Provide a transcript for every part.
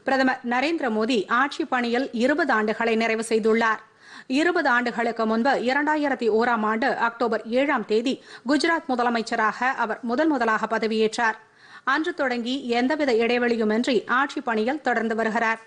பிரதமர் நரேந்திர மோடி ஆட்சி பணியில் இருபது ஆண்டுகளை நிறைவு செய்துள்ளார் இருபது ஆண்டுகளுக்கு முன்பு இரண்டாயிரத்தி ஓராம் ஆண்டு அக்டோபர் ஏழாம் தேதி குஜராத் முதலமைச்சராக அவர் முதல் முதலாக பதவியேற்றார் அன்று தொடங்கி எந்தவித இடைவெளியுமின்றி ஆட்சி பணியில் தொடர்ந்து வருகிறார்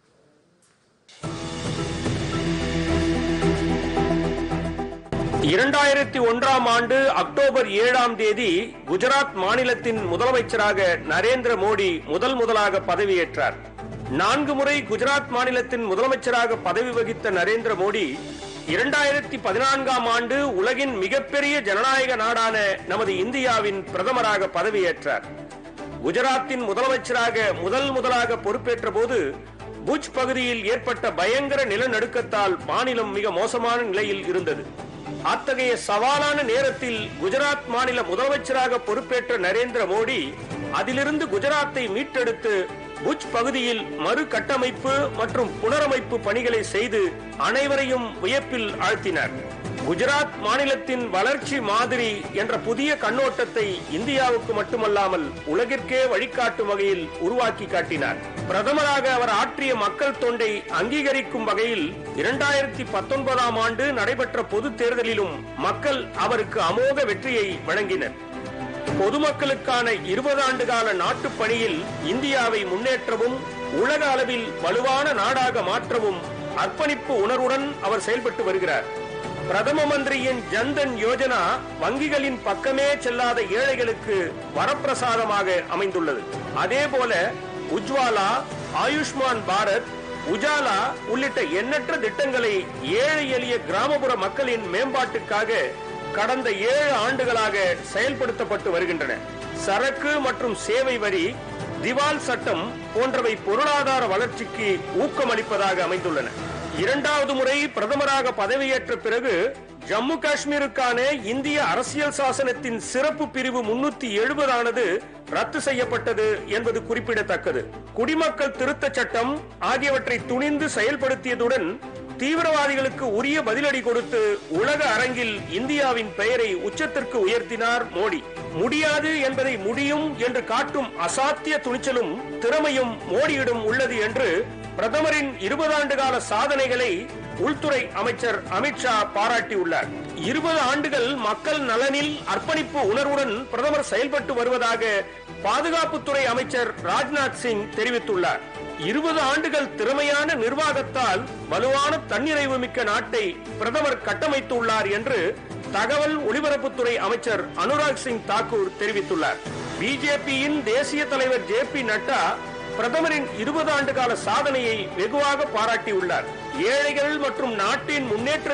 இரண்டாயிரத்தி ஒன்றாம் ஆண்டு அக்டோபர் ஏழாம் தேதி குஜராத் மாநிலத்தின் முதலமைச்சராக நரேந்திர மோடி முதல் முதலாக பதவியேற்றார் நான்கு முறை குஜராத் மாநிலத்தின் முதலமைச்சராக பதவி வகித்த நரேந்திர மோடி இரண்டாயிரத்தி பதினான்காம் ஆண்டு உலகின் மிகப்பெரிய ஜனநாயக நாடான நமது இந்தியாவின் பிரதமராக பதவியேற்றார் குஜராத்தின் முதலமைச்சராக முதல் முதலாக பொறுப்பேற்ற போது புஜ் பகுதியில் ஏற்பட்ட பயங்கர நிலநடுக்கத்தால் மாநிலம் மிக மோசமான நிலையில் இருந்தது அத்தகைய சவாலான நேரத்தில் குஜராத் மாநில முதலமைச்சராக பொறுப்பேற்ற நரேந்திர மோடி அதிலிருந்து குஜராத்தை மீட்டெடுத்து புஜ் பகுதியில் மறு கட்டமைப்பு மற்றும் புனரமைப்பு பணிகளை செய்து அனைவரையும் வியப்பில் ஆழ்த்தினார் குஜராத் மாநிலத்தின் வளர்ச்சி மாதிரி என்ற புதிய கண்ணோட்டத்தை இந்தியாவுக்கு மட்டுமல்லாமல் உலகிற்கே வழிகாட்டும் வகையில் உருவாக்கி காட்டினார் பிரதமராக அவர் ஆற்றிய மக்கள் தொண்டை அங்கீகரிக்கும் வகையில் இரண்டாயிரத்தி பத்தொன்பதாம் ஆண்டு நடைபெற்ற பொது தேர்தலிலும் மக்கள் அவருக்கு அமோக வெற்றியை வழங்கினர் பொதுமக்களுக்கான இருபது ஆண்டு கால நாட்டுப் பணியில் இந்தியாவை முன்னேற்றவும் உலக அளவில் வலுவான நாடாக மாற்றவும் அர்ப்பணிப்பு உணர்வுடன் அவர் செயல்பட்டு வருகிறார் பிரதம மந்திரியின் ஜன்தன் யோஜனா வங்கிகளின் பக்கமே செல்லாத ஏழைகளுக்கு வரப்பிரசாதமாக அமைந்துள்ளது அதே போல உஜ்வாலா ஆயுஷ்மான் பாரத் உஜாலா உள்ளிட்ட எண்ணற்ற திட்டங்களை ஏழை எளிய கிராமப்புற மக்களின் மேம்பாட்டுக்காக கடந்த ஏழு ஆண்டுகளாக செயல்படுத்தப்பட்டு வருகின்றன சரக்கு மற்றும் சேவை வரி திவால் சட்டம் போன்றவை பொருளாதார வளர்ச்சிக்கு ஊக்கமளிப்பதாக அமைந்துள்ளன இரண்டாவது முறை பிரதமராக பதவியேற்ற பிறகு ஜம்மு காஷ்மீருக்கான இந்திய அரசியல் சாசனத்தின் சிறப்பு பிரிவு முன்னூத்தி எழுபதானது ரத்து செய்யப்பட்டது என்பது குறிப்பிடத்தக்கது குடிமக்கள் திருத்தச் சட்டம் ஆகியவற்றை துணிந்து செயல்படுத்தியதுடன் தீவிரவாதிகளுக்கு உரிய பதிலடி கொடுத்து உலக அரங்கில் இந்தியாவின் பெயரை உச்சத்திற்கு உயர்த்தினார் மோடி முடியாது என்பதை முடியும் என்று காட்டும் அசாத்திய துணிச்சலும் திறமையும் மோடியிடம் உள்ளது என்று பிரதமரின் இருபது ஆண்டு கால சாதனைகளை உள்துறை அமைச்சர் அமித்ஷா பாராட்டியுள்ளார் இருபது ஆண்டுகள் மக்கள் நலனில் அர்ப்பணிப்பு உணர்வுடன் பிரதமர் செயல்பட்டு வருவதாக பாதுகாப்புத்துறை அமைச்சர் ராஜ்நாத் சிங் தெரிவித்துள்ளார் இருபது ஆண்டுகள் திறமையான நிர்வாகத்தால் வலுவான தன்னிறைவு மிக்க நாட்டை பிரதமர் கட்டமைத்துள்ளார் என்று தகவல் ஒலிபரப்புத்துறை அமைச்சர் அனுராக் சிங் தாக்கூர் தெரிவித்துள்ளார் பிஜேபியின் தேசிய தலைவர் ஜே பி நட்டா பிரதமரின் இருபது ஆண்டு கால சாதனையை வெகுவாக பாராட்டியுள்ளார் ஏழைகள் மற்றும் நாட்டின்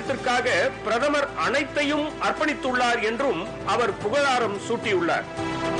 முன்னேற்றத்திற்காக பிரதமர் அனைத்தையும் அர்ப்பணித்துள்ளார் என்றும் அவர் புகழாரம் சூட்டியுள்ளார்